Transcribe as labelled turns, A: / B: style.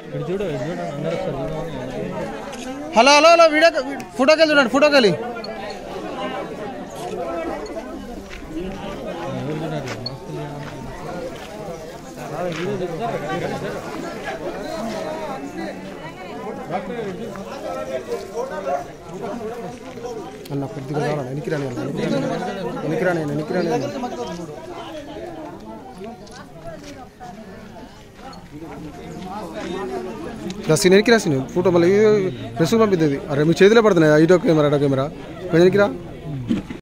A: ఇటు చూడు ఇటు చూడు అందరూ ఒకసారి చూడమని
B: హలో హలో హలో వీడియో ఫోటోకి వెళ్ళి చూడండి ఫోటోకి వెళ్ళి
A: ఎవరు చూడాలి మస్తు
B: అన్న కొద్దిగా రావాలి వెనక్కి రాని అన్న, వెనక్కి రాని వెనక్కి రాని వెనక్కి రాని రాసి వెనక్కి రాసి ఫోటో మళ్ళీ రెస్యూమ్ పంపిద్ది అరే మీ చేతిలో పడుతున్నాయి ఐటో కెమెరా ఐటో కెమెరా కొంచెం వెనక్కి రా